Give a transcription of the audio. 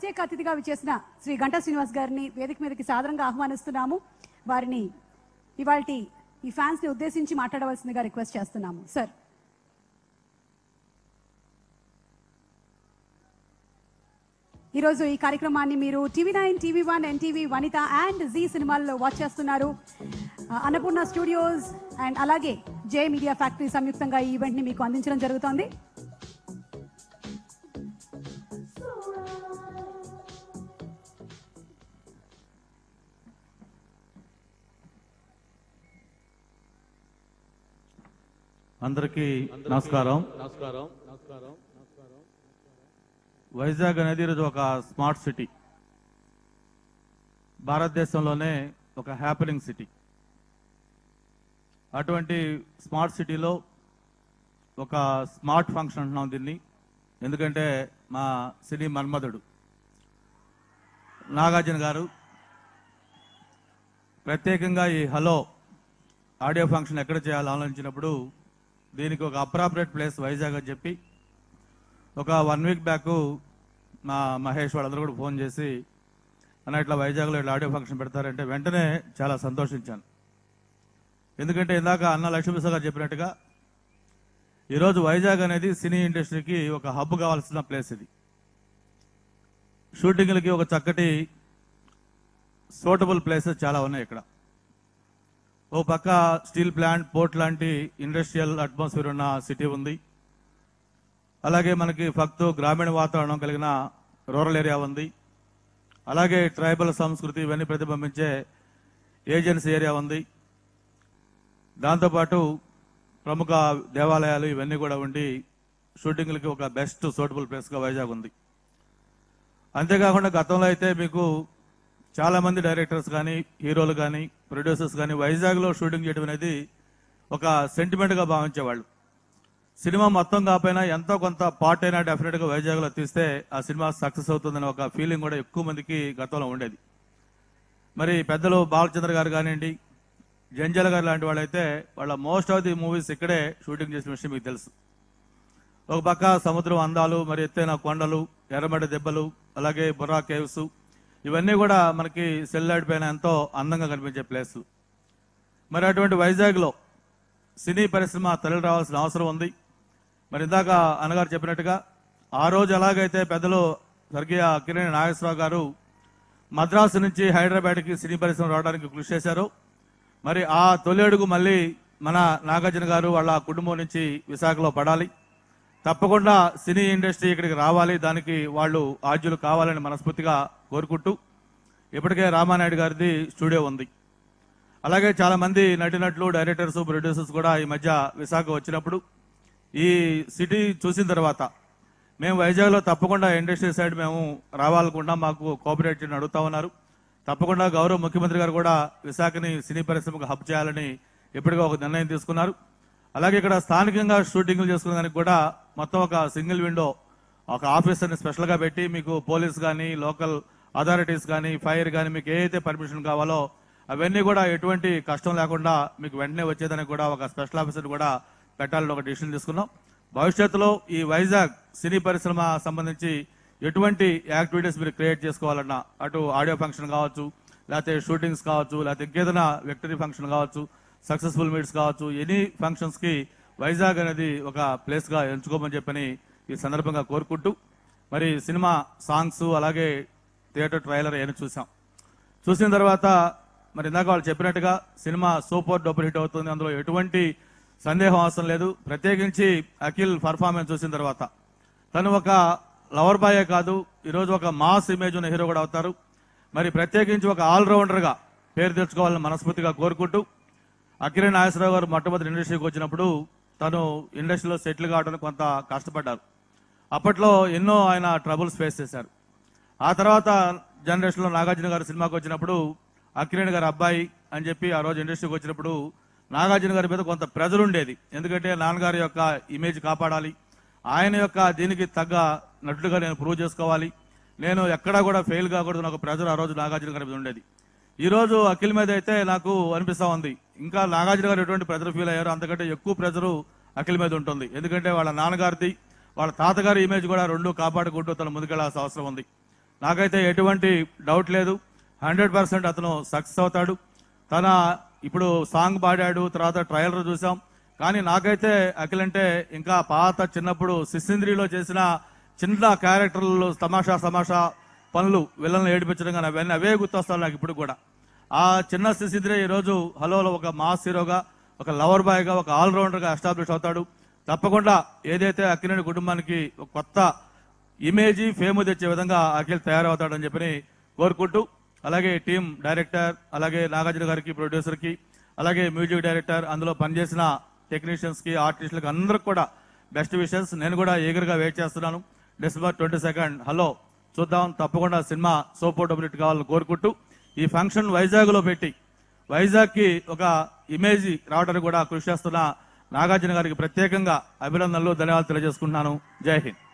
ప్రత్యేక అతిథిగా విచ్చేసిన శ్రీ గంటా శ్రీనివాస్ గారిని వేదిక మీదకి సాదరంగా ఆహ్వానిస్తున్నాము వారిని ఇవాళ ఈ ఫ్యాన్స్ ని ఉద్దేశించి మాట్లాడవలసిందిగా రిక్వెస్ట్ చేస్తున్నాము సార్ ఈరోజు ఈ కార్యక్రమాన్ని మీరు TV nine TV one NTV Vanitha and Zee సినిమాల్లో వాచ్ చేస్తున్నారు ఆ, అన్నపూర్ణ స్టూడియోస్ అండ్ అలాగే జే మీడియా ఫ్యాక్టరీ సంయుక్తంగా ఈ ఈవెంట్ ని మీకు అందించడం జరుగుతోంది అందరికీ నమస్కారం నమస్కారం నమస్కారం వైజాగ్ అనేది ఈరోజు ఒక స్మార్ట్ సిటీ భారతదేశంలోనే ఒక హ్యాపెనింగ్ సిటీ అటువంటి స్మార్ట్ సిటీలో ఒక స్మార్ట్ ఫంక్షన్ అంటున్నాం దీన్ని ఎందుకంటే మా సినీ మన్మధుడు నాగార్జున గారు ప్రత్యేకంగా ఈ హలో ఆడియో ఫంక్షన్ ఎక్కడ చేయాలో ఆలోచించినప్పుడు దీనికి ఒక అప్రాపరేట్ ప్లేస్ వైజాగ్ అని చెప్పి ఒక వన్ వీక్ బ్యాక్ మా మహేష్ వాళ్ళందరూ కూడా ఫోన్ చేసి అన్న ఇట్లా వైజాగ్లో ఇట్లా ఆడియో ఫంక్షన్ పెడతారంటే వెంటనే చాలా సంతోషించాను ఎందుకంటే ఇందాక అన్న లక్ష్మీప్రసాద్ గారు చెప్పినట్టుగా ఈరోజు వైజాగ్ అనేది సినీ ఇండస్ట్రీకి ఒక హబ్ కావాల్సిన ప్లేస్ ఇది షూటింగ్లకి ఒక చక్కటి సూటబుల్ ప్లేసెస్ చాలా ఉన్నాయి ఇక్కడ ఓ పక్క స్టీల్ ప్లాంట్ పోర్ట్ లాంటి ఇండస్ట్రియల్ అట్మాస్ఫియర్ ఉన్న సిటీ ఉంది అలాగే మనకి ఫక్తు గ్రామీణ వాతావరణం కలిగిన రూరల్ ఏరియా ఉంది అలాగే ట్రైబల్ సంస్కృతి ఇవన్నీ ప్రతిబింబించే ఏజెన్సీ ఏరియా ఉంది దాంతోపాటు ప్రముఖ దేవాలయాలు ఇవన్నీ కూడా ఉండి షూటింగ్లకి ఒక బెస్ట్ సూటబుల్ ప్లేస్గా వైజాగ్ ఉంది అంతేకాకుండా గతంలో అయితే మీకు చాలా మంది డైరెక్టర్స్ కానీ హీరోలు కానీ ప్రొడ్యూసర్స్ కానీ వైజాగ్లో షూటింగ్ చేయడం అనేది ఒక సెంటిమెంట్గా భావించేవాళ్ళు సినిమా మొత్తం కాకపోయినా ఎంతో కొంత పార్ట్ అయినా డెఫినెట్గా వైజాగ్లో తీస్తే ఆ సినిమా సక్సెస్ అవుతుందనే ఒక ఫీలింగ్ కూడా ఎక్కువ మందికి గతంలో ఉండేది మరి పెద్దలు బాలచంద్ర గారు కానివ్వండి జంజల గారు లాంటి వాళ్ళైతే వాళ్ళ మోస్ట్ ఆఫ్ ది మూవీస్ ఇక్కడే షూటింగ్ చేసిన విషయం మీకు తెలుసు ఒక పక్క సముద్రం అందాలు మరి ఎత్తైన కొండలు ఎర్రమడ్డ దెబ్బలు అలాగే బుర్రా కేవ్స్ ఇవన్నీ కూడా మనకి సెల్లాడి పైన ఎంతో అందంగా కనిపించే ప్లేస్ మరి అటువంటి వైజాగ్లో సినీ పరిశ్రమ తరలి రావాల్సిన అవసరం ఉంది మరి ఇందాక అన్నగారు చెప్పినట్టుగా ఆ రోజు ఎలాగైతే పెద్దలు స్వర్గీయ కిరణ్ నాగేశ్వరరావు గారు మద్రాసు నుంచి హైదరాబాద్కి సినీ పరిశ్రమ రావడానికి కృషి చేశారు మరి ఆ తొలి అడుగు మళ్ళీ మన నాగార్జున గారు వాళ్ళ కుటుంబం నుంచి విశాఖలో పడాలి తప్పకుండా సినీ ఇండస్ట్రీ ఇక్కడికి రావాలి దానికి వాళ్ళు ఆద్యులు కావాలని మనస్ఫూర్తిగా కోరుకుంటూ ఇప్పటికే రామానాయుడు గారిది స్టూడియో ఉంది అలాగే చాలా మంది నటినట్లు డైరెక్టర్స్ ప్రొడ్యూసర్స్ కూడా ఈ మధ్య విశాఖ వచ్చినప్పుడు ఈ సిటీ చూసిన తర్వాత మేము వైజాగ్లో తప్పకుండా ఇండస్ట్రీ సైడ్ మేము రావాలనుకుంటున్నాం మాకు కోఆపరేట్ చేయని అడుగుతా ఉన్నారు తప్పకుండా గౌరవ ముఖ్యమంత్రి గారు కూడా విశాఖని సినీ పరిశ్రమకు హబ్ చేయాలని ఇప్పటికే ఒక నిర్ణయం తీసుకున్నారు అలాగే ఇక్కడ స్థానికంగా షూటింగ్లు చేసుకునే దానికి కూడా మొత్తం ఒక సింగిల్ విండో ఒక ఆఫీసర్ని స్పెషల్గా పెట్టి మీకు పోలీస్ కానీ లోకల్ అథారిటీస్ కానీ ఫైర్ కానీ మీకు ఏ అయితే పర్మిషన్ కావాలో అవన్నీ కూడా ఎటువంటి కష్టం లేకుండా మీకు వెంటనే వచ్చేదానికి కూడా ఒక స్పెషల్ ఆఫీసర్ కూడా పెట్టాలని ఒక డిసిషన్ తీసుకున్నాం భవిష్యత్తులో ఈ వైజాగ్ సినీ పరిశ్రమ సంబంధించి ఎటువంటి యాక్టివిటీస్ మీరు క్రియేట్ చేసుకోవాలన్నా అటు ఆడియో ఫంక్షన్ కావచ్చు లేకపోతే షూటింగ్స్ కావచ్చు లేకపోతే ఇంకేదైనా విక్టరీ ఫంక్షన్ కావచ్చు సక్సెస్ఫుల్ మీట్స్ కావచ్చు ఎనీ ఫంక్షన్స్ కి వైజాగ్ అనేది ఒక ప్లేస్ గా ఎంచుకోమని చెప్పని ఈ సందర్భంగా కోరుకుంటూ మరి సినిమా సాంగ్స్ అలాగే థియేటర్ ట్రైలర్ ఏమైనా చూసాం చూసిన తర్వాత మరి ఇందాక వాళ్ళు చెప్పినట్టుగా సినిమా సూపర్ డూపర్ హిట్ అవుతుంది అందులో ఎటువంటి సందేహం అవసరం లేదు ప్రత్యేకించి అఖిల్ పర్ఫార్మెన్స్ చూసిన తర్వాత తను ఒక లవర్ బాయే కాదు ఈరోజు ఒక మాస్ ఇమేజ్ ఉన్న హీరో కూడా అవుతారు మరి ప్రత్యేకించి ఒక ఆల్రౌండర్ గా పేరు తెచ్చుకోవాలని మనస్ఫూర్తిగా కోరుకుంటూ అఖిల నాగేశ్వరరావు గారు మొట్టమొదటి ఇండస్ట్రీకి వచ్చినప్పుడు తను ఇండస్ట్రీలో సెటిల్ కావడానికి కొంత కష్టపడ్డారు అప్పట్లో ఎన్నో ఆయన ట్రబుల్స్ ఫేస్ చేశారు ఆ తర్వాత జనరేషన్లో నాగార్జున గారు సినిమాకి వచ్చినప్పుడు అక్కిరేణి గారి అబ్బాయి అని చెప్పి ఆ రోజు ఇండస్ట్రీకి వచ్చినప్పుడు నాగార్జున గారి మీద కొంత ప్రెజర్ ఉండేది ఎందుకంటే నాన్నగారి యొక్క ఇమేజ్ కాపాడాలి ఆయన యొక్క దీనికి తగ్గ నటుడుగా నేను ప్రూవ్ చేసుకోవాలి నేను ఎక్కడా కూడా ఫెయిల్ కాకూడదు నాకు ప్రెజర్ ఆ రోజు నాగార్జున గారి మీద ఉండేది ఈ రోజు అఖిల్ మీద అయితే నాకు అనిపిస్తా ఉంది ఇంకా నాగార్జున గారు ఎటువంటి ప్రెజర్ ఫీల్ అయ్యారు అంతకంటే ఎక్కువ ప్రెజరు అఖిల్ మీద ఉంటుంది ఎందుకంటే వాళ్ళ నాన్నగారిది వాళ్ళ తాతగారి ఇమేజ్ కూడా రెండు కాపాడుకుంటూ తను ముందుకెళ్లాల్సిన అవసరం ఉంది నాకైతే ఎటువంటి డౌట్ లేదు హండ్రెడ్ పర్సెంట్ అతను సక్సెస్ అవుతాడు తన ఇప్పుడు సాంగ్ పాడాడు తర్వాత ట్రయలర్ చూసాం కానీ నాకైతే అఖిల్ అంటే ఇంకా పాత చిన్నప్పుడు సిసింద్రిలో చేసిన చిన్న క్యారెక్టర్లు తమాషా తమాషా పనులు విలన్లు ఏడిపించడం కానీ అవన్నీ అవే గుర్తొస్తాను నాకు ఇప్పుడు కూడా ఆ చిన్న సిసింద్రి ఈరోజు హలోలో ఒక మాస్ హీరోగా ఒక లవర్ బాయ్గా ఒక ఆల్రౌండర్గా ఎస్టాబ్లిష్ అవుతాడు తప్పకుండా ఏదైతే అక్కినేని కుటుంబానికి ఒక కొత్త ఇమేజ్ ఫేమ్ తెచ్చే విధంగా అఖిల్ తయారవుతాడని చెప్పని కోరుకుంటూ అలాగే టీం డైరెక్టర్ అలాగే నాగార్జున గారికి ప్రొడ్యూసర్ కి అలాగే మ్యూజిక్ డైరెక్టర్ అందులో పనిచేసిన టెక్నీషియన్స్ కి ఆర్టిస్టులకు అందరికి కూడా బెస్ట్ విషెస్ నేను కూడా eager గా వెయిట్ చేస్తున్నాను డిసెంబర్ ట్వంటీ సెకండ్ హలో చూద్దాం తప్పకుండా సినిమా సోపోటబిలిటీ కావాలని కోరుకుంటూ ఈ ఫంక్షన్ వైజాగ్ లో పెట్టి వైజాగ్ కి ఒక ఇమేజ్ రావడానికి కూడా కృషి చేస్తున్న నాగార్జున గారికి ప్రత్యేకంగా అభినందనలు ధన్యవాదాలు తెలియజేసుకుంటున్నాను జై హింద్